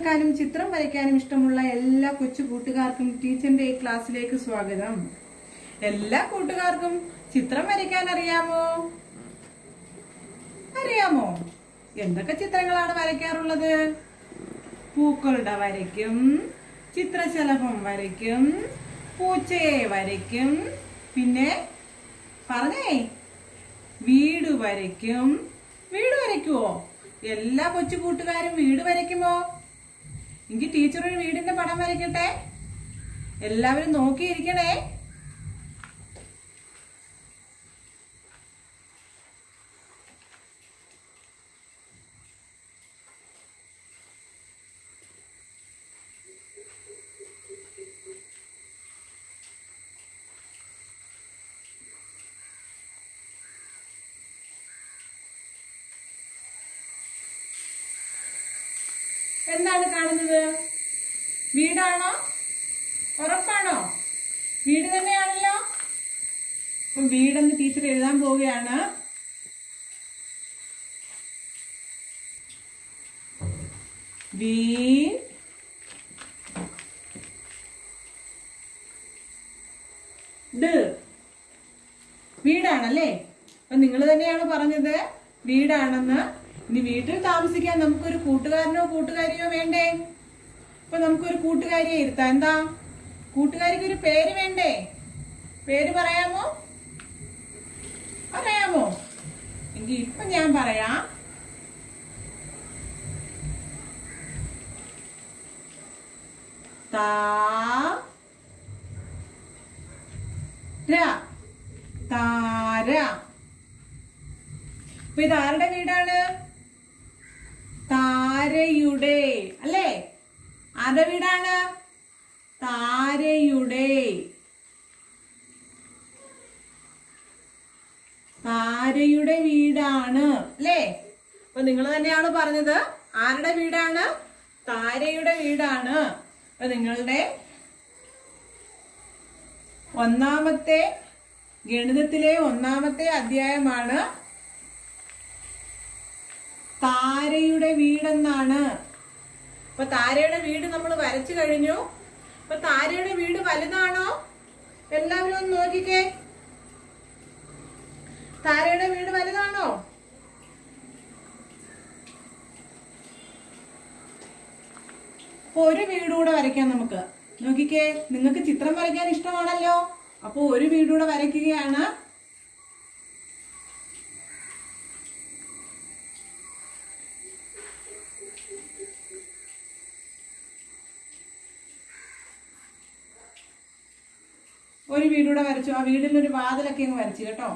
കേൾക്കാനും ചിത്രം വരയ്ക്കാനും ഇഷ്ടമുള്ള എല്ലാ കൊച്ചു കൂട്ടുകാർക്കും ടീച്ചറിന്റെ ഈ ക്ലാസ്സിലേക്ക് സ്വാഗതം എല്ലാ കൂട്ടുകാർക്കും ചിത്രം വരയ്ക്കാൻ അറിയാമോ അറിയാമോ എന്തൊക്കെ ചിത്രങ്ങളാണ് വരയ്ക്കാറുള്ളത് പൂക്കളുടെ വരയ്ക്കും ചിത്രശലഭം വരയ്ക്കും പൂച്ചയെ വരയ്ക്കും പിന്നെ പറഞ്ഞേ വീട് വരയ്ക്കും വീട് വരയ്ക്കുവോ എല്ലാ കൊച്ചു കൂട്ടുകാരും വീട് വരയ്ക്കുമോ എങ്കിൽ ടീച്ചർ ഒരു വീടിന്റെ പടം വരയ്ക്കട്ടെ എല്ലാവരും നോക്കിയിരിക്കണേ എന്താണ് കാണുന്നത് വീടാണോ ഉറപ്പാണോ വീട് തന്നെയാണല്ലോ അപ്പൊ വീടെന്ന് ടീച്ചർ എഴുതാൻ പോവുകയാണ് വീ ഡ് വീടാണല്ലേ അപ്പൊ നിങ്ങൾ തന്നെയാണ് പറഞ്ഞത് വീടാണെന്ന് ഇനി വീട്ടിൽ താമസിക്കാൻ നമുക്കൊരു കൂട്ടുകാരനോ കൂട്ടുകാരിയോ വേണ്ടേ അപ്പൊ നമുക്കൊരു കൂട്ടുകാരിയെ ഇരുത്താം എന്താ കൂട്ടുകാരിക്ക് ഒരു പേര് വേണ്ടേ പേര് പറയാമോ പറയാമോ എങ്കിൽ ഇപ്പൊ ഞാൻ പറയാം താ ര താര അപ്പൊ ഇത് ആരുടെ വീടാണ് താരയുടെ അല്ലേ ആരുടെ വീടാണ് താരയുടെ താരയുടെ വീടാണ് അല്ലേ അപ്പൊ നിങ്ങൾ തന്നെയാണ് പറഞ്ഞത് ആരുടെ വീടാണ് താരയുടെ വീടാണ് അപ്പൊ നിങ്ങളുടെ ഒന്നാമത്തെ ഗണിതത്തിലെ ഒന്നാമത്തെ അധ്യായമാണ് താരയുടെ വീടെന്നാണ് അപ്പൊ താരയുടെ വീട് നമ്മൾ വരച്ചു കഴിഞ്ഞു അപ്പൊ താരയുടെ വീട് വലുതാണോ എല്ലാവരും ഒന്ന് നോക്കിക്കേ താരയുടെ വീട് വലുതാണോ അപ്പൊ ഒരു വീട് കൂടെ വരയ്ക്കാം നമുക്ക് നോക്കിക്കേ നിങ്ങൾക്ക് ചിത്രം വരയ്ക്കാൻ ഇഷ്ടമാണല്ലോ അപ്പൊ ഒരു വീട് കൂടെ വരയ്ക്കുകയാണ് ഒരു വീടൂടെ വരച്ചു ആ വീടിന്റെ ഒരു വാതിലൊക്കെ അങ്ങ് വരച്ചു കേട്ടോ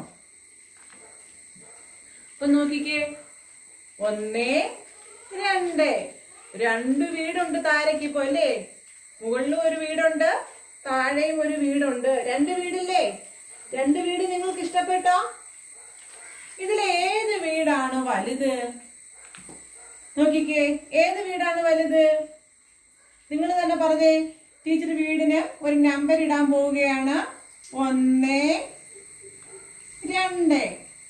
അപ്പൊ നോക്കിക്കേ ഒന്നേ രണ്ട് രണ്ട് വീടുണ്ട് താരയ്ക്ക് ഇപ്പൊ അല്ലേ മുകളിലും ഒരു വീടുണ്ട് താഴെയും ഒരു വീടുണ്ട് രണ്ട് വീടില്ലേ രണ്ട് വീട് നിങ്ങൾക്ക് ഇഷ്ടപ്പെട്ടോ ഇതിൽ ഏത് വീടാണ് വലുത് നോക്കിക്കേ ഏത് വീടാണ് വലുത് നിങ്ങൾ തന്നെ പറഞ്ഞേ ടീച്ചർ വീടിന് ഒരു നമ്പർ ഇടാൻ പോവുകയാണ് ഒന്ന് രണ്ട്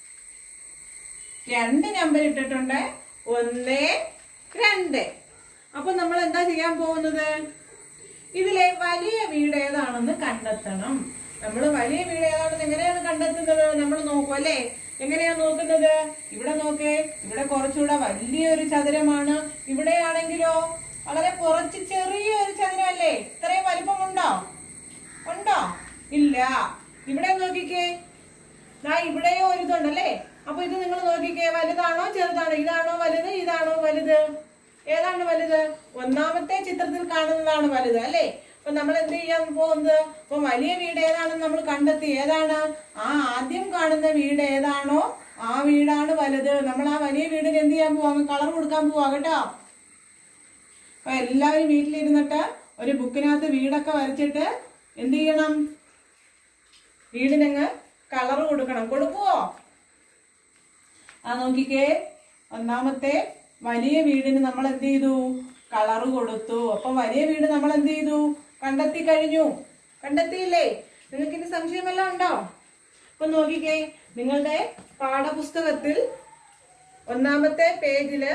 രണ്ട് നമ്പർ ഇട്ടിട്ടുണ്ട് ഒന്ന് രണ്ട് അപ്പൊ നമ്മൾ എന്താ ചെയ്യാൻ പോകുന്നത് ഇതിലെ വലിയ വീട് ഏതാണെന്ന് കണ്ടെത്തണം നമ്മൾ വലിയ വീട് ഏതാണെന്ന് എങ്ങനെയാണ് കണ്ടെത്തുന്നത് നമ്മൾ നോക്കും അല്ലേ എങ്ങനെയാ നോക്കുന്നത് ഇവിടെ നോക്കേ ഇവിടെ കുറച്ചുകൂടെ വലിയൊരു ചതുരമാണ് ഇവിടെയാണെങ്കിലോ വളരെ കുറച്ച് ചെറിയൊരു ചതുരമല്ലേ ഇത്രയും വലിപ്പമുണ്ടോ ഉണ്ടോ ഇല്ല ഇവിടെ നോക്കിക്കേ ദാ ഇവിടെയോ ഒരു ഇതുണ്ടല്ലേ അപ്പൊ ഇത് നിങ്ങൾ നോക്കിക്കേ വലുതാണോ ചെറുതാണോ ഇതാണോ വലുത് ഇതാണോ വലുത് ഏതാണ് വലുത് ഒന്നാമത്തെ ചിത്രത്തിൽ കാണുന്നതാണ് വലുത് അല്ലേ അപ്പൊ നമ്മൾ എന്ത് ചെയ്യാൻ പോകുന്നത് അപ്പൊ വലിയ വീട് ഏതാണെന്ന് നമ്മൾ കണ്ടെത്തി ഏതാണ് ആ ആദ്യം കാണുന്ന വീട് ഏതാണോ ആ വീടാണ് വലുത് നമ്മൾ ആ വലിയ വീടിന് എന്ത് ചെയ്യാൻ പോവാ കളർ കൊടുക്കാൻ പോവാ കേട്ടോ അപ്പൊ എല്ലാവരും വീട്ടിലിരുന്നിട്ട് ഒരു ബുക്കിനകത്ത് വീടൊക്കെ വരച്ചിട്ട് എന്ത് ചെയ്യണം വീടിനങ്ങ് കളർ കൊടുക്കണം കൊടുക്കുവോ ആ നോക്കിക്കേ ഒന്നാമത്തെ വലിയ വീടിന് നമ്മൾ എന്ത് ചെയ്തു കളർ കൊടുത്തു അപ്പൊ വലിയ വീട് നമ്മൾ എന്ത് ചെയ്തു കണ്ടെത്തി കഴിഞ്ഞു കണ്ടെത്തിയില്ലേ നിങ്ങൾക്ക് ഇനി സംശയം വല്ലതും ഉണ്ടോ അപ്പൊ നോക്കിക്കേ നിങ്ങളുടെ പാഠപുസ്തകത്തിൽ ഒന്നാമത്തെ പേജില്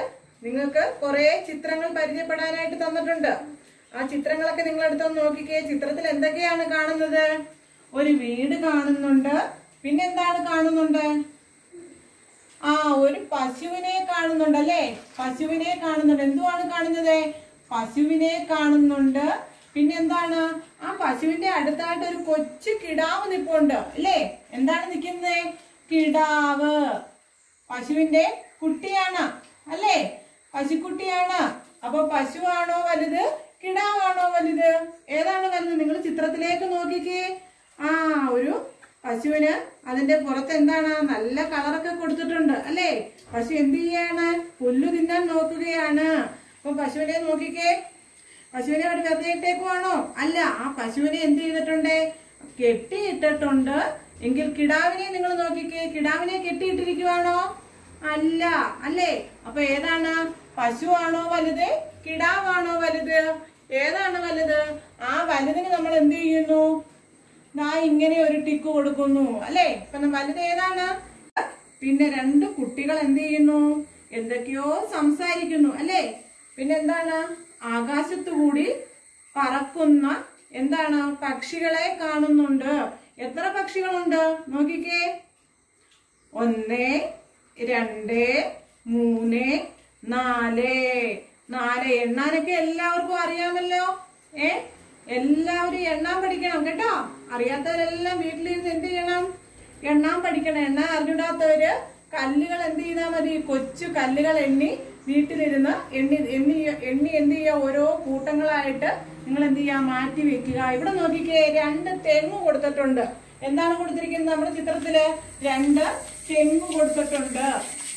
നിങ്ങൾക്ക് കുറെ ചിത്രങ്ങൾ പരിചയപ്പെടാനായിട്ട് തന്നിട്ടുണ്ട് ആ ചിത്രങ്ങളൊക്കെ നിങ്ങൾ എടുത്തൊന്ന് നോക്കിക്കേ ചിത്രത്തിൽ എന്തൊക്കെയാണ് കാണുന്നത് ഒരു വീട് കാണുന്നുണ്ട് പിന്നെന്താണ് കാണുന്നുണ്ട് ആ ഒരു പശുവിനെ കാണുന്നുണ്ട് അല്ലേ പശുവിനെ കാണുന്നുണ്ട് എന്തുവാണ് കാണുന്നത് പശുവിനെ കാണുന്നുണ്ട് പിന്നെന്താണ് ആ പശുവിന്റെ അടുത്തായിട്ട് ഒരു കൊച്ചു കിടാവ് നിപ്പുണ്ട് അല്ലേ എന്താണ് നിൽക്കുന്നത് കിടാവ് പശുവിന്റെ കുട്ടിയാണ് അല്ലേ പശുക്കുട്ടിയാണ് അപ്പൊ പശുവാണോ വലുത് കിടാവാണോ വലുത് ഏതാണ് വലുത് നിങ്ങൾ ചിത്രത്തിലേക്ക് നോക്കിക്കേ ആ ഒരു പശുവിന് അതിന്റെ പുറത്ത് എന്താണ് നല്ല കളറൊക്കെ കൊടുത്തിട്ടുണ്ട് അല്ലേ പശു എന്ത് ചെയ്യാണ് പുല്ലു തിന്നാൻ നോക്കുകയാണ് അപ്പൊ പശുവിനെ നോക്കിക്കേ പശുവിനെ അവിടെ വെറുതെ ഇട്ടേക്കുവാണോ അല്ല ആ പശുവിനെ എന്ത് ചെയ്തിട്ടുണ്ട് കെട്ടിയിട്ടിട്ടുണ്ട് എങ്കിൽ കിടാവിനെ നിങ്ങൾ നോക്കിക്കേ കിടാവിനെ കെട്ടിയിട്ടിരിക്കുവാണോ അല്ല അല്ലേ അപ്പൊ ഏതാണ് പശുവാണോ വലുത് കിടാവാണോ വലുത് ഏതാണ് വലുത് ആ വലുതിന് നമ്മൾ എന്ത് ചെയ്യുന്നു ദാ ഇങ്ങനെ ഒരു ടിക്ക് കൊടുക്കുന്നു അല്ലേ ഇപ്പൊ ന- വലുത് ഏതാണ് പിന്നെ രണ്ട് കുട്ടികൾ എന്ത് ചെയ്യുന്നു എന്തൊക്കെയോ സംസാരിക്കുന്നു അല്ലേ പിന്നെ എന്താണ് ആകാശത്തു കൂടി പറക്കുന്ന എന്താണ് പക്ഷികളെ കാണുന്നുണ്ട് എത്ര പക്ഷികളുണ്ട് നോക്കിക്കേ ഒന്ന് രണ്ട് മൂന്ന് നാല് നാല് എണ്ണാനൊക്കെ എല്ലാവർക്കും അറിയാമല്ലോ ഏ എല്ലാവരും എണ്ണാൻ പഠിക്കണം കേട്ടോ അറിയാത്തവരെല്ലാം വീട്ടിലിരുന്ന് എന്ത് ചെയ്യണം എണ്ണാൻ പഠിക്കണം എണ്ണാൻ അറിഞ്ഞിടാത്തവര് കല്ലുകൾ എന്ത് ചെയ്താൽ മതി കൊച്ചു കല്ലുകൾ എണ്ണി വീട്ടിലിരുന്ന് എണ്ണി എണ്ണി എണ്ണി എന്ത് ചെയ്യുക ഓരോ കൂട്ടങ്ങളായിട്ട് നിങ്ങൾ എന്ത് ചെയ്യുക മാറ്റി വെക്കുക ഇവിടെ നോക്കിക്കേ രണ്ട് തെങ്ങ് കൊടുത്തിട്ടുണ്ട് എന്താണ് കൊടുത്തിരിക്കുന്നത് നമ്മുടെ ചിത്രത്തില് രണ്ട് തെങ്ങ് കൊടുത്തിട്ടുണ്ട്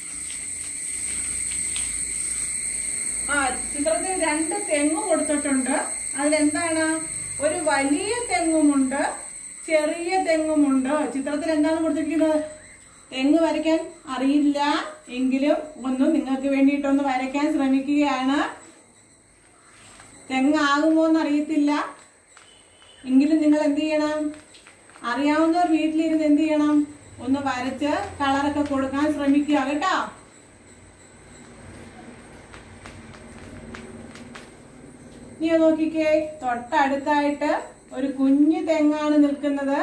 ആ ചിത്രത്തിൽ രണ്ട് തെങ്ങ് കൊടുത്തിട്ടുണ്ട് അതിലെന്താണ് ഒരു വലിയ തെങ്ങുമുണ്ട് ചെറിയ തെങ്ങുമുണ്ട് ചിത്രത്തിൽ എന്താണ് കൊടുത്തിരിക്കുന്നത് തെങ്ങ് വരയ്ക്കാൻ അറിയില്ല എങ്കിലും ഒന്ന് നിങ്ങൾക്ക് വേണ്ടിയിട്ടൊന്ന് വരയ്ക്കാൻ ശ്രമിക്കുകയാണ് തെങ്ങാകുമോ എന്ന് അറിയത്തില്ല എങ്കിലും നിങ്ങൾ എന്ത് ചെയ്യണം അറിയാവുന്നവർ വീട്ടിലിരുന്ന് എന്ത് ചെയ്യണം ഒന്ന് വരച്ച് കളറൊക്കെ കൊടുക്കാൻ ശ്രമിക്കുക കേട്ടോ നീ നോക്കിക്കേ തൊട്ടടുത്തായിട്ട് ഒരു കുഞ്ഞു തെങ്ങാണ് നിൽക്കുന്നത്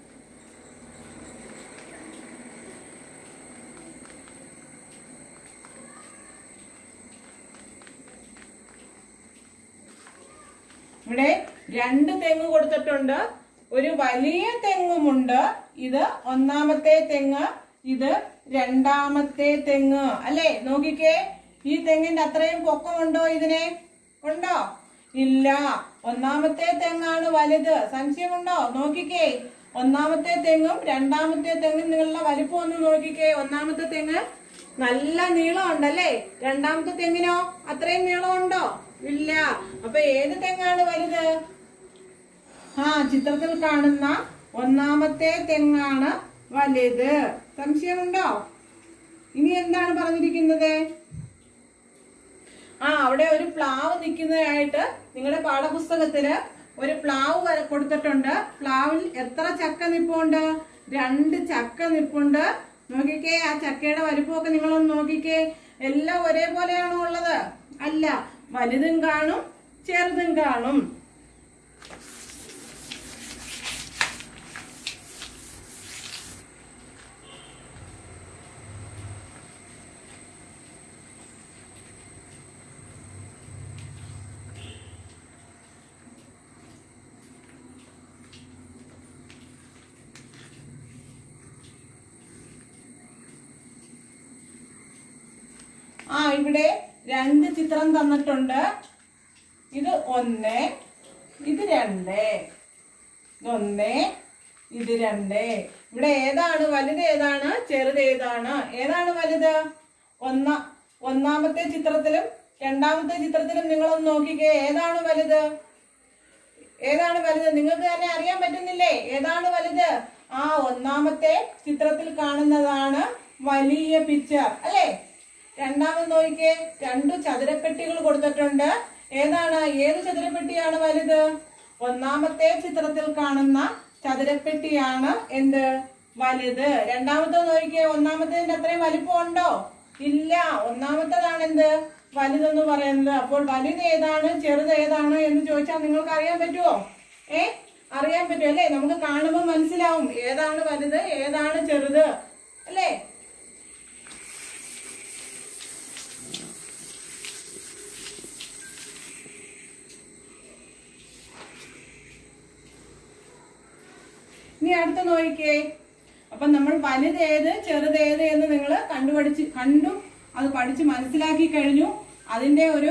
ഇവിടെ രണ്ട് തെങ്ങ് കൊടുത്തിട്ടുണ്ട് ഒരു വലിയ തെങ്ങുമുണ്ട് ഇത് ഒന്നാമത്തെ തെങ്ങ് ഇത് രണ്ടാമത്തെ തെങ്ങ് അല്ലേ നോക്കിക്കേ ഈ തെങ്ങിന്റെ അത്രയും പൊക്കമുണ്ടോ ഇതിനെ ഉണ്ടോ ഇല്ല ഒന്നാമത്തെ തെങ്ങാണ് വലുത് സംശയമുണ്ടോ നോക്കിക്കേ ഒന്നാമത്തെ തെങ്ങും രണ്ടാമത്തെ തെങ്ങും നിങ്ങളുടെ വലിപ്പം ഒന്ന് നോക്കിക്കേ ഒന്നാമത്തെ തെങ്ങ് നല്ല നീളം ഉണ്ടല്ലേ രണ്ടാമത്തെ തെങ്ങിനോ അത്രയും നീളം ഉണ്ടോ ഇല്ല അപ്പൊ ഏത് തെങ്ങാണ് വലുത് ആ ചിത്രത്തിൽ കാണുന്ന ഒന്നാമത്തെ തെങ്ങാണ് വലുത് സംശയമുണ്ടോ ഇനി എന്താണ് പറഞ്ഞിരിക്കുന്നത് ആ അവിടെ ഒരു പ്ലാവ് നിൽക്കുന്നതായിട്ട് നിങ്ങളുടെ പാഠപുസ്തകത്തില് ഒരു പ്ലാവ് വര കൊടുത്തിട്ടുണ്ട് പ്ലാവിൽ എത്ര ചക്ക നിപ്പുണ്ട് രണ്ട് ചക്ക നിപ്പുണ്ട് നോക്കിക്കേ ആ ചക്കയുടെ വലിപ്പമൊക്കെ നിങ്ങളൊന്ന് നോക്കിക്കേ എല്ലാം ഒരേപോലെയാണോ ഉള്ളത് അല്ല വലുതും കാണും ചെറുതും കാണും ആ ഇവിടെ രണ്ട് ചിത്രം തന്നിട്ടുണ്ട് ഇത് ഒന്ന് ഇത് രണ്ട് ഇതൊന്ന് ഇത് രണ്ട് ഇവിടെ ഏതാണ് വലുത് ഏതാണ് ചെറുത് ഏതാണ് ഏതാണ് വലുത് ഒന്ന ഒന്നാമത്തെ ചിത്രത്തിലും രണ്ടാമത്തെ ചിത്രത്തിലും നിങ്ങളൊന്ന് നോക്കിക്കേ ഏതാണ് വലുത് ഏതാണ് വലുത് നിങ്ങൾക്ക് തന്നെ അറിയാൻ പറ്റുന്നില്ലേ ഏതാണ് വലുത് ആ ഒന്നാമത്തെ ചിത്രത്തിൽ കാണുന്നതാണ് വലിയ പിക്ചർ അല്ലേ രണ്ടാമത് നോക്കിക്കേ രണ്ടു ചതുരപ്പെട്ടികൾ കൊടുത്തിട്ടുണ്ട് ഏതാണ് ഏത് ചതുരപ്പെട്ടിയാണ് വലുത് ഒന്നാമത്തെ ചിത്രത്തിൽ കാണുന്ന ചതുരപ്പെട്ടിയാണ് എന്ത് വലുത് രണ്ടാമത്തെ നോക്കിക്കേ ഒന്നാമത്തേതിന്റെ അത്രയും വലിപ്പം ഉണ്ടോ ഇല്ല ഒന്നാമത്തേതാണ് എന്ത് വലുതെന്ന് പറയുന്നത് അപ്പോൾ വലുത് ഏതാണ് ചെറുത് ഏതാണ് എന്ന് ചോദിച്ചാൽ നിങ്ങൾക്ക് അറിയാൻ പറ്റുമോ ഏ അറിയാൻ പറ്റും അല്ലേ നമുക്ക് കാണുമ്പോൾ മനസ്സിലാവും ഏതാണ് വലുത് ഏതാണ് ചെറുത് അല്ലേ ഇനി അടുത്ത നോക്കിക്കേ അപ്പൊ നമ്മൾ വലുതേത് ചെറുതേത് എന്ന് നിങ്ങൾ കണ്ടുപഠിച്ച് കണ്ടു അത് പഠിച്ച് മനസ്സിലാക്കി കഴിഞ്ഞു അതിന്റെ ഒരു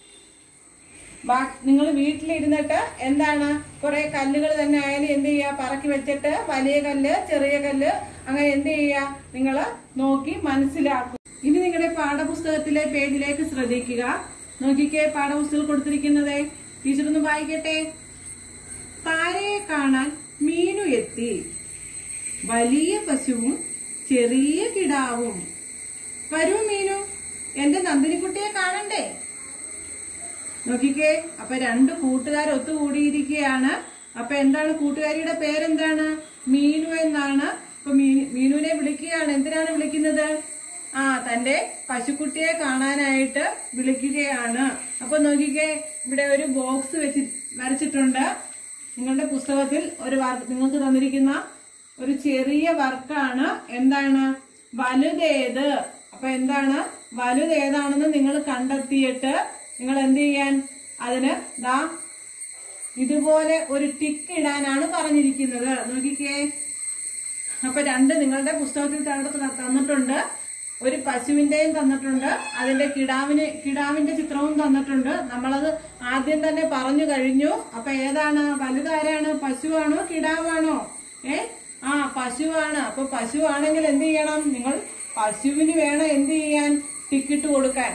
നിങ്ങൾ വീട്ടിലിരുന്നിട്ട് എന്താണ് കുറെ കല്ലുകൾ തന്നെ ആയാലും എന്ത് ചെയ്യുക പറക്കി വെച്ചിട്ട് വലിയ കല്ല് ചെറിയ കല്ല് അങ്ങനെ എന്ത് ചെയ്യുക നിങ്ങൾ നോക്കി മനസ്സിലാക്കും ഇനി നിങ്ങളുടെ പാഠപുസ്തകത്തിലെ പേജിലേക്ക് ശ്രദ്ധിക്കുക നോക്കിക്കേ പാഠപുസ്തകം കൊടുത്തിരിക്കുന്നത് ടീച്ചർ ഒന്ന് വായിക്കട്ടെ താരയെ കാണാൻ മീനു എത്തി വലിയ പശുവും ചെറിയ കിടാവും വരൂ മീനു എന്റെ നന്ദിനിക്കുട്ടിയെ കാണണ്ടേ നോക്കിക്കേ അപ്പൊ രണ്ട് കൂട്ടുകാർ ഒത്തുകൂടിയിരിക്കുകയാണ് അപ്പൊ എന്താണ് കൂട്ടുകാരിയുടെ പേരെന്താണ് മീനു എന്നാണ് അപ്പൊ മീ- മീനുവിനെ വിളിക്കുകയാണ് എന്തിനാണ് വിളിക്കുന്നത് ആ തന്റെ പശുക്കുട്ടിയെ കാണാനായിട്ട് വിളിക്കുകയാണ് അപ്പൊ നോക്കിക്കേ ഇവിടെ ഒരു ബോക്സ് വെച്ച് വരച്ചിട്ടുണ്ട് നിങ്ങളുടെ പുസ്തകത്തിൽ ഒരു വർക്ക് നിങ്ങൾക്ക് തന്നിരിക്കുന്ന ഒരു ചെറിയ വർക്കാണ് എന്താണ് വലുതേത് അപ്പൊ എന്താണ് വലുതേതാണെന്ന് നിങ്ങൾ കണ്ടെത്തിയിട്ട് നിങ്ങൾ എന്ത് ചെയ്യാൻ അതിന് ദാ ഇതുപോലെ ഒരു ടിക്ക് ഇടാനാണ് പറഞ്ഞിരിക്കുന്നത് നോക്കിക്കേ അപ്പൊ രണ്ട് നിങ്ങളുടെ പുസ്തകത്തിൽ തന്നിട്ട് തന്നിട്ടുണ്ട് ഒരു പശുവിന്റെയും തന്നിട്ടുണ്ട് അതിന്റെ കിടാവിന് കിടാവിന്റെ ചിത്രവും തന്നിട്ടുണ്ട് നമ്മളത് ആദ്യം തന്നെ പറഞ്ഞു കഴിഞ്ഞു അപ്പൊ ഏതാണ് വലുതാരാണ് പശുവാണോ കിടാവാണോ ഏ ആ പശുവാണ് അപ്പൊ പശുവാണെങ്കിൽ എന്ത് ചെയ്യണം നിങ്ങൾ പശുവിന് വേണം എന്ത് ചെയ്യാൻ ടിക്കറ്റ് കൊടുക്കാൻ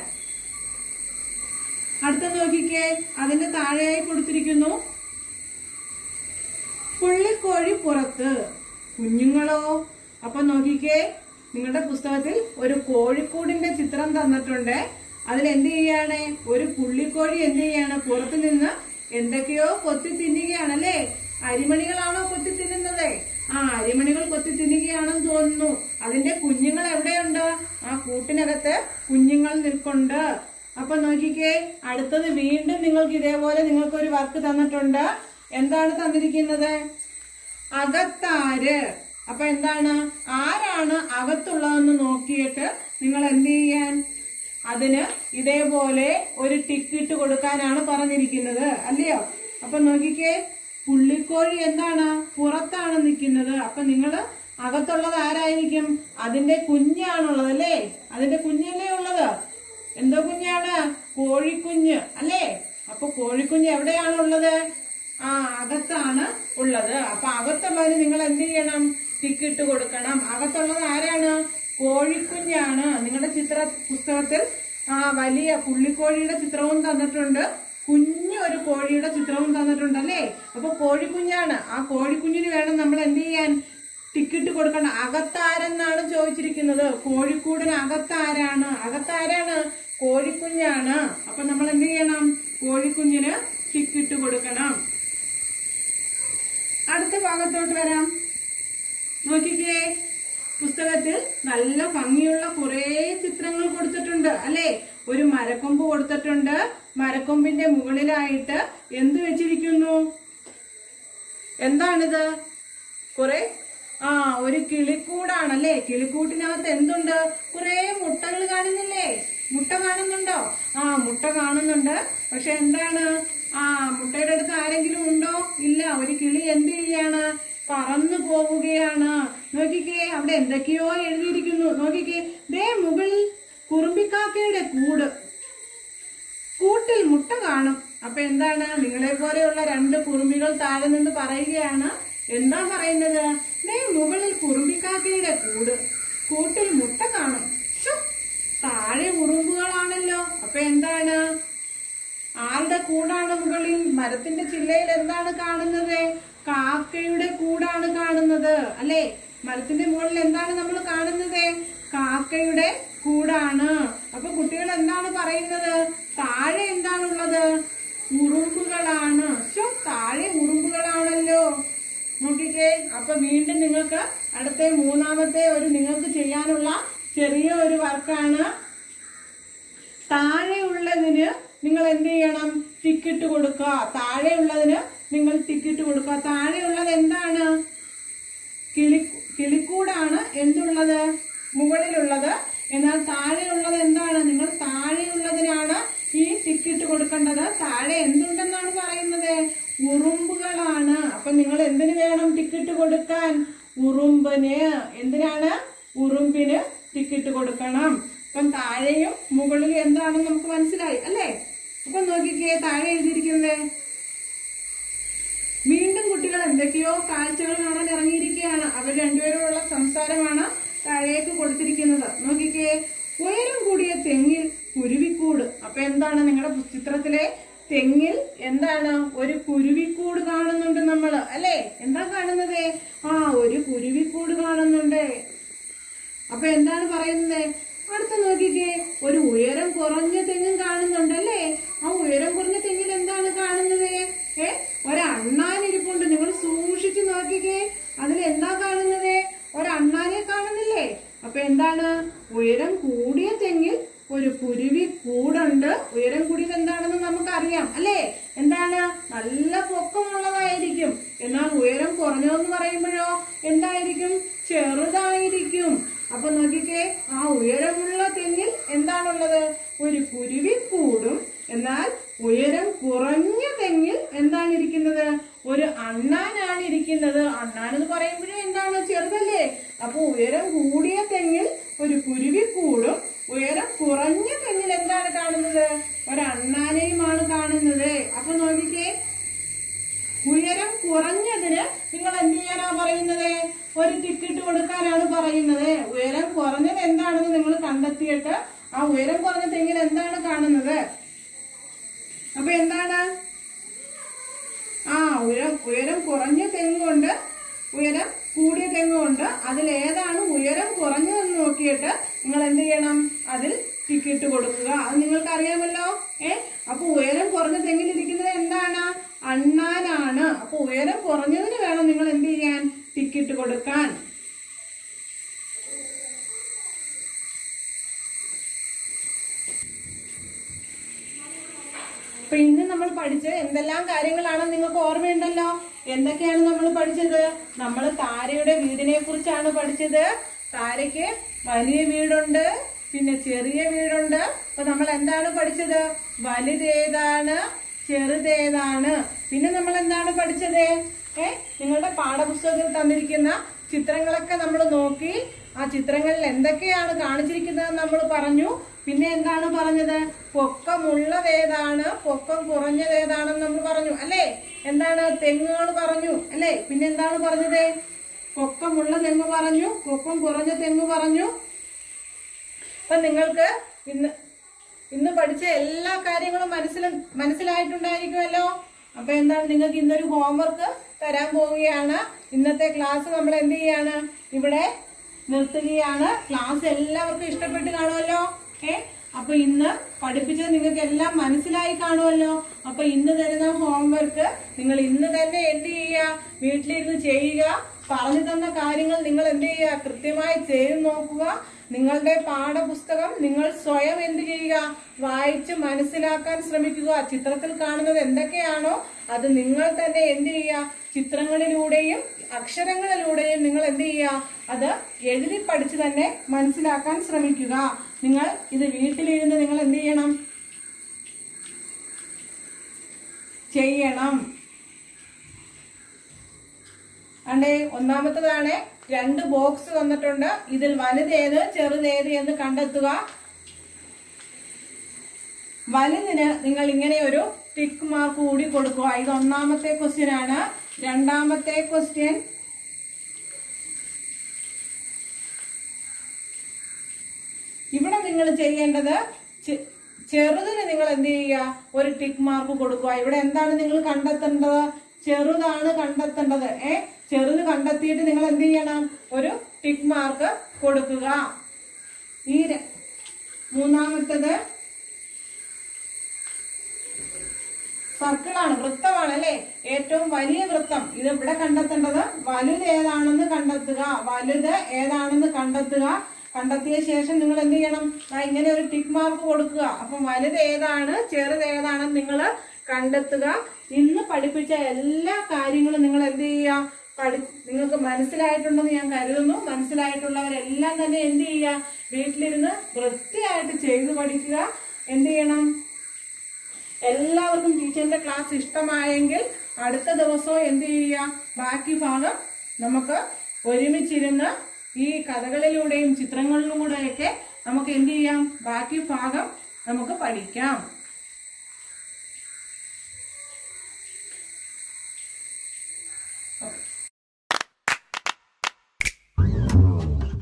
അടുത്ത നോക്കിക്കേ അതിന്റെ താഴെയായി കൊടുത്തിരിക്കുന്നു പുള്ളിക്കോഴി പുറത്ത് കുഞ്ഞുങ്ങളോ അപ്പൊ നോക്കിക്കേ നിങ്ങളുടെ പുസ്തകത്തിൽ ഒരു കോഴിക്കൂടിന്റെ ചിത്രം തന്നിട്ടുണ്ട് അതിൽ എന്ത് ചെയ്യാണ് ഒരു പുള്ളിക്കോഴി എന്ത് ചെയ്യാണ് പുറത്ത് നിന്ന് എന്തൊക്കെയോ കൊത്തി തിന്നുകയാണല്ലേ അരിമണികളാണോ കൊത്തി തിന്നുന്നത് ആ അരിമണികൾ കൊത്തി തിന്നുകയാണെന്ന് തോന്നുന്നു അതിന്റെ കുഞ്ഞുങ്ങൾ എവിടെയുണ്ട് ആ കൂട്ടിനകത്ത് കുഞ്ഞുങ്ങൾ നിൽക്കുന്നുണ്ട് അപ്പൊ നോക്കിക്കേ അടുത്തത് വീണ്ടും നിങ്ങൾക്ക് ഇതേപോലെ നിങ്ങൾക്ക് ഒരു വർക്ക് തന്നിട്ടുണ്ട് എന്താണ് തന്നിരിക്കുന്നത് അകത്താര് അപ്പൊ എന്താണ് ആരാണ് അകത്തുള്ളതെന്ന് നോക്കിയിട്ട് നിങ്ങൾ എന്ത് ചെയ്യാൻ അതിന് ഇതേപോലെ ഒരു ടിക്കറ്റ് കൊടുക്കാനാണ് പറഞ്ഞിരിക്കുന്നത് അല്ലയോ അപ്പൊ നോക്കിക്കേ പുള്ളിക്കോഴി എന്താണ് പുറത്താണ് നിൽക്കുന്നത് അപ്പൊ നിങ്ങൾ അകത്തുള്ളത് ആരായിരിക്കും അതിന്റെ കുഞ്ഞാണുള്ളത് അല്ലേ അതിന്റെ കുഞ്ഞല്ലേ ഉള്ളത് എന്തോ കുഞ്ഞാണ് കോഴിക്കുഞ്ഞ് അല്ലേ അപ്പൊ കോഴിക്കുഞ്ഞ് എവിടെയാണുള്ളത് ആ അകത്താണ് ഉള്ളത് അപ്പൊ അകത്തുള്ളതിന് നിങ്ങൾ എന്ത് ചെയ്യണം ടിക്കറ്റ് കൊടുക്കണം അകത്തുള്ളത് ആരാണ് കോഴിക്കുഞ്ഞാണ് നിങ്ങളുടെ ചിത്ര പുസ്തകത്തിൽ ആ വലിയ പുള്ളിക്കോഴിയുടെ ചിത്രവും തന്നിട്ടുണ്ട് കുഞ്ഞു ഒരു കോഴിയുടെ ചിത്രവും തന്നിട്ടുണ്ട് അല്ലേ അപ്പൊ കോഴിക്കുഞ്ഞാണ് ആ കോഴിക്കുഞ്ഞിന് വേണം നമ്മൾ എന്ത് ചെയ്യാൻ ടിക്കറ്റ് കൊടുക്കണം അകത്താരെന്നാണ് ചോദിച്ചിരിക്കുന്നത് കോഴിക്കൂടിന് അകത്താരാണ് അകത്താരാണ് കോഴിക്കുഞ്ഞാണ് അപ്പൊ നമ്മൾ എന്ത് ചെയ്യണം കോഴിക്കുഞ്ഞിന് ടിക്കറ്റ് കൊടുക്കണം അടുത്ത ഭാഗത്തോട്ട് വരാം നോക്കിക്കേ പുസ്തകത്തിൽ നല്ല ഭംഗിയുള്ള കുറേ ചിത്രങ്ങൾ കൊടുത്തിട്ടുണ്ട് അല്ലെ ഒരു മരക്കൊമ്പ് കൊടുത്തിട്ടുണ്ട് മരക്കൊമ്പിന്റെ മുകളിലായിട്ട് എന്ത് വെച്ചിരിക്കുന്നു എന്താണിത് കുറെ ആ ഒരു കിളിക്കൂടാണല്ലേ കിളിക്കൂട്ടിനകത്ത് എന്തുണ്ട് കുറെ മുട്ടകൾ കാണുന്നില്ലേ മുട്ട കാണുന്നുണ്ടോ ആ മുട്ട കാണുന്നുണ്ട് പക്ഷെ എന്താണ് ആ മുട്ടയുടെ അടുത്ത് ആരെങ്കിലും ഉണ്ടോ ഇല്ല ഒരു കിളി എന്ത് ചെയ്യാണ് പറന്നു പോവുകയാണ് നോക്കിക്കേ അവിടെ എന്തൊക്കെയോ എഴുതിയിരിക്കുന്നു നോക്കിക്കേ ദേ മുകളിൽ കുറുമ്പിക്കാക്കയുടെ കൂട് കൂട്ടിൽ മുട്ട കാണും അപ്പൊ എന്താണ് നിങ്ങളെ പോലെയുള്ള രണ്ട് കുറുമ്പികൾ താഴെ നിന്ന് പറയുകയാണ് എന്താ പറയുന്നത് ദേ മുകളിൽ കുറുമ്പിക്കാക്കയുടെ കൂട് കൂട്ടിൽ മുട്ട കാണും ശ്ശോ, താഴെ ഉറുമ്പുകളാണല്ലോ അപ്പൊ എന്താണ് ആരുടെ കൂടാണ് മുകളിൽ മരത്തിന്റെ ചില്ലയിൽ എന്താണ് കാണുന്നത് കാക്കയുടെ കൂടാണ് കാണുന്നത് അല്ലെ മരത്തിന്റെ മുകളിൽ എന്താണ് നമ്മൾ കാണുന്നത് കാക്കയുടെ കൂടാണ് അപ്പൊ കുട്ടികൾ എന്താണ് പറയുന്നത് താഴെ എന്താണുള്ളത് ഉറുമ്പുകളാണ് ശോ താഴെ ഉറുമ്പുകളാണല്ലോ നോക്കിക്കേ അപ്പൊ വീണ്ടും നിങ്ങൾക്ക് അടുത്ത മൂന്നാമത്തെ ഒരു നിങ്ങൾക്ക് ചെയ്യാനുള്ള ചെറിയ ഒരു വർക്കാണ് താഴെയുള്ളതിന് നിങ്ങൾ എന്ത് ചെയ്യണം ടിക്കറ്റ് കൊടുക്കുക താഴെയുള്ളതിന് നിങ്ങൾ ടിക്കറ്റ് കൊടുക്കുക താഴെയുള്ളത് എന്താണ് കിളി കിളിക്കൂടാണ് എന്തുള്ളത് മുകളിലുള്ളത് എന്നാൽ താഴെയുള്ളത് എന്താണ് നിങ്ങൾ താഴെയുള്ളതിനാണ് ഈ ടിക്കറ്റ് കൊടുക്കേണ്ടത് താഴെ എന്തുണ്ടെന്നാണ് പറയുന്നത് ഉറുമ്പുകളാണ് അപ്പൊ നിങ്ങൾ എന്തിനു വേണം ടിക്കറ്റ് കൊടുക്കാൻ ഉറുമ്പിന് എന്തിനാണ് ഉറുമ്പിന് ടിക്കറ്റ് കൊടുക്കണം അപ്പം താഴെയും മുകളിലും എന്താണെന്ന് നമുക്ക് മനസ്സിലായി അല്ലേ അപ്പൊ നോക്കിക്കേ താഴെ എഴുതിയിരിക്കുന്നത് വീണ്ടും കുട്ടികൾ എന്തൊക്കെയോ കാഴ്ചകൾ കാണാൻ ഇറങ്ങിയിരിക്കുകയാണ് അവർ രണ്ടുപേരോടുള്ള സംസാരമാണ് താഴേക്ക് കൊടുത്തിരിക്കുന്നത് നോക്കിക്കേ ഉയരം കൂടിയ തെങ്ങിൽ കുരുവിക്കൂട് അപ്പൊ എന്താണ് നിങ്ങളുടെ ചിത്രത്തിലെ തെങ്ങിൽ എന്താണ് ഒരു കുരുവിക്കൂട് കാണുന്നുണ്ട് നമ്മൾ അല്ലേ എന്താ കാണുന്നത് ആ ഒരു കുരുവിക്കൂട് കാണുന്നുണ്ട് അപ്പൊ എന്താണ് പറയുന്നത് അടുത്ത നോക്കിക്കേ ഒരു ഉയരം കുറഞ്ഞ തെങ്ങും കാണുന്നുണ്ട് അല്ലേ ആ ഉയരം കുറഞ്ഞ തെങ്ങിൽ എന്താണ് കാണുന്നത് ഏ ഒരണ്ണാനിരിപ്പുണ്ട് നിങ്ങൾ സൂക്ഷിച്ചു നോക്കിക്കേ അതിൽ എന്താ കാണുന്നത് ഒരണ്ണാനെ കാണുന്നില്ലേ അപ്പൊ എന്താണ് ഉയരം കൂടിയ തെങ്ങിൽ ഒരു കുരുവി കൂടുണ്ട് ഉയരം കൂടിയത് എന്താണെന്ന് നമുക്കറിയാം അല്ലേ എന്താണ് നല്ല പൊക്കമുള്ളതായിരിക്കും എന്നാൽ ഉയരം കുറഞ്ഞതെന്ന് പറയുമ്പോഴോ എന്തായിരിക്കും ചെറുതായിരിക്കും അപ്പൊ നോക്കിക്കേ ആ ഉയരമുള്ള തെങ്ങിൽ എന്താണുള്ളത് ഒരു കുരുവി കൂടും എന്നാൽ ഉയരം കുറഞ്ഞ തെങ്ങിൽ എന്താണ് ഇരിക്കുന്നത് ഒരു അണ്ണാനാണ് ഇരിക്കുന്നത് അണ്ണാൻ എന്ന് പറയുമ്പോഴും എന്താണ് ചെറുതല്ലേ അപ്പൊ ഉയരം കൂടിയ തെങ്ങിൽ ഒരു കുരുവി കൂടും ഉയരം കുറഞ്ഞ തെങ്ങിൽ എന്താണ് കാണുന്നത് ഒരു അണ്ണാനെയുമാണ് കാണുന്നത് അപ്പൊ നോക്കിക്കേ ഉയരം കുറഞ്ഞതിന് നിങ്ങൾ എന്ത് ചെയ്യാനാ പറയുന്നത് ഒരു ടിക്കറ്റ് കൊടുക്കാനാണ് പറയുന്നത് ഉയരം കുറഞ്ഞത് എന്താണെന്ന് നിങ്ങൾ കണ്ടെത്തിയിട്ട് ആ ഉയരം കുറഞ്ഞ തെങ്ങിൽ എന്താണ് കാണുന്നത് അപ്പൊ എന്താണ് ആ ഉയരം ഉയരം കുറഞ്ഞ തെങ്ങുണ്ട് ഉയരം കൂടിയ തെങ്ങുണ്ട് അതിൽ ഏതാണ് ഉയരം കുറഞ്ഞതെന്ന് നോക്കിയിട്ട് നിങ്ങൾ എന്ത് ചെയ്യണം അതിൽ ടിക്കറ്റ് കൊടുക്കുക അത് നിങ്ങൾക്ക് അറിയാമല്ലോ ഏ അപ്പൊ ഉയരം കുറഞ്ഞ തെങ്ങിൽ ഇരിക്കുന്നത് എന്താണ് അണ്ണാനാണ് അപ്പൊ ഉയരം കുറഞ്ഞതിന് വേണം നിങ്ങൾ എന്ത് ചെയ്യാൻ ടിക്കറ്റ് കൊടുക്കാൻ അപ്പൊ ഇന്ന് നമ്മൾ പഠിച്ച എന്തെല്ലാം കാര്യങ്ങളാണ് നിങ്ങൾക്ക് ഓർമ്മയുണ്ടല്ലോ എന്തൊക്കെയാണ് നമ്മൾ പഠിച്ചത് നമ്മൾ താരയുടെ വീടിനെ കുറിച്ചാണ് പഠിച്ചത് താരയ്ക്ക് വലിയ വീടുണ്ട് പിന്നെ ചെറിയ വീടുണ്ട് അപ്പൊ നമ്മൾ എന്താണ് പഠിച്ചത് വലുതേതാണ് ചെറുതേതാണ് പിന്നെ നമ്മൾ എന്താണ് പഠിച്ചത് ഏ നിങ്ങളുടെ പാഠപുസ്തകത്തിൽ തന്നിരിക്കുന്ന ചിത്രങ്ങളൊക്കെ നമ്മൾ നോക്കി ആ ചിത്രങ്ങളിൽ എന്തൊക്കെയാണ് കാണിച്ചിരിക്കുന്നത് നമ്മൾ പറഞ്ഞു പിന്നെ എന്താണ് പറഞ്ഞത് പൊക്കമുള്ളതേതാണ് പൊക്കം കുറഞ്ഞതേതാണെന്ന് നമ്മൾ പറഞ്ഞു അല്ലേ എന്താണ് തെങ്ങുകൾ പറഞ്ഞു അല്ലേ പിന്നെ എന്താണ് പറഞ്ഞത് പൊക്കമുള്ള തെങ്ങ് പറഞ്ഞു പൊക്കം കുറഞ്ഞ തെങ്ങ് പറഞ്ഞു അപ്പൊ നിങ്ങൾക്ക് ഇന്ന് ഇന്ന് പഠിച്ച എല്ലാ കാര്യങ്ങളും മനസ്സിൽ മനസ്സിലായിട്ടുണ്ടായിരിക്കുമല്ലോ അപ്പൊ എന്താണ് നിങ്ങൾക്ക് ഇന്നൊരു ഹോംവർക്ക് തരാൻ പോവുകയാണ് ഇന്നത്തെ ക്ലാസ് നമ്മൾ എന്ത് ചെയ്യാണ് ഇവിടെ നിർത്തുകയാണ് ക്ലാസ് എല്ലാവർക്കും ഇഷ്ടപ്പെട്ട് കാണുമല്ലോ ഏ അപ്പൊ ഇന്ന് പഠിപ്പിച്ചത് നിങ്ങൾക്ക് എല്ലാം മനസ്സിലായി കാണുമല്ലോ അപ്പൊ ഇന്ന് തരുന്ന ഹോംവർക്ക് നിങ്ങൾ ഇന്ന് തന്നെ എന്ത് ചെയ്യുക വീട്ടിലിരുന്ന് ചെയ്യുക പറഞ്ഞു തന്ന കാര്യങ്ങൾ നിങ്ങൾ എന്ത് ചെയ്യുക കൃത്യമായി ചെയ്ത് നോക്കുക നിങ്ങളുടെ പാഠപുസ്തകം നിങ്ങൾ സ്വയം എന്ത് ചെയ്യുക വായിച്ച് മനസ്സിലാക്കാൻ ശ്രമിക്കുക ചിത്രത്തിൽ കാണുന്നത് എന്തൊക്കെയാണോ അത് നിങ്ങൾ തന്നെ എന്ത് ചെയ്യുക ചിത്രങ്ങളിലൂടെയും അക്ഷരങ്ങളിലൂടെയും നിങ്ങൾ എന്ത് ചെയ്യുക അത് എഴുതി പഠിച്ച് തന്നെ മനസ്സിലാക്കാൻ ശ്രമിക്കുക നിങ്ങൾ ഇത് വീട്ടിലിരുന്ന് നിങ്ങൾ എന്ത് ചെയ്യണം ചെയ്യണം അണ്ടേ ഒന്നാമത്തതാണ് രണ്ട് ബോക്സ് തന്നിട്ടുണ്ട് ഇതിൽ വലുതേത് ചെറുതേത് എന്ന് കണ്ടെത്തുക വലുതിന് നിങ്ങൾ ഇങ്ങനെ ഒരു ടിക്ക് മാർക്ക് കൂടി കൊടുക്കുക ഇത് ഒന്നാമത്തെ ക്വസ്റ്റ്യൻ ആണ് രണ്ടാമത്തെ ക്വസ്റ്റ്യൻ ഇവിടെ നിങ്ങൾ ചെയ്യേണ്ടത് ചെ- ചെറുതിന് നിങ്ങൾ എന്ത് ചെയ്യുക ഒരു ടിക്ക് മാർക്ക് കൊടുക്കുക ഇവിടെ എന്താണ് നിങ്ങൾ കണ്ടെത്തേണ്ടത് ചെറുതാണ് കണ്ടെത്തേണ്ടത് ഏ ചെറുത് കണ്ടെത്തിയിട്ട് നിങ്ങൾ എന്ത് ചെയ്യണം ഒരു ടിക്ക് മാർക്ക് കൊടുക്കുക ഈ ര- മൂന്നാമത്തത് സർക്കിളാണ് വൃത്തമാണ് അല്ലെ ഏറ്റവും വലിയ വൃത്തം ഇത് ഇവിടെ കണ്ടെത്തേണ്ടത് വലുത് ഏതാണെന്ന് കണ്ടെത്തുക വലുത് ഏതാണെന്ന് കണ്ടെത്തുക കണ്ടെത്തിയ ശേഷം നിങ്ങൾ എന്ത് ചെയ്യണം ദാ ഇങ്ങനെ ഒരു ടിക്ക് മാർക്ക് കൊടുക്കുക അപ്പം വലുത് ഏതാണ് ചെറുത് ഏതാണെന്ന് നിങ്ങൾ കണ്ടെത്തുക ഇന്ന് പഠിപ്പിച്ച എല്ലാ കാര്യങ്ങളും നിങ്ങൾ എന്ത് ചെയ്യുക പഠി നിങ്ങൾക്ക് മനസ്സിലായിട്ടുണ്ടെന്ന് ഞാൻ കരുതുന്നു മനസ്സിലായിട്ടുള്ളവരെല്ലാം തന്നെ എന്ത് ചെയ്യുക വീട്ടിലിരുന്ന് വൃത്തിയായിട്ട് ചെയ്തു പഠിക്കുക എന്ത് ചെയ്യണം എല്ലാവർക്കും ടീച്ചറിന്റെ ക്ലാസ് ഇഷ്ടമായെങ്കിൽ അടുത്ത ദിവസവും എന്ത് ചെയ്യുക ബാക്കി ഭാഗം നമുക്ക് ഒരുമിച്ചിരുന്ന് ഈ കഥകളിലൂടെയും ചിത്രങ്ങളിലൂടെയൊക്കെ നമുക്ക് എന്ത് ചെയ്യാം ബാക്കി ഭാഗം നമുക്ക് പഠിക്കാം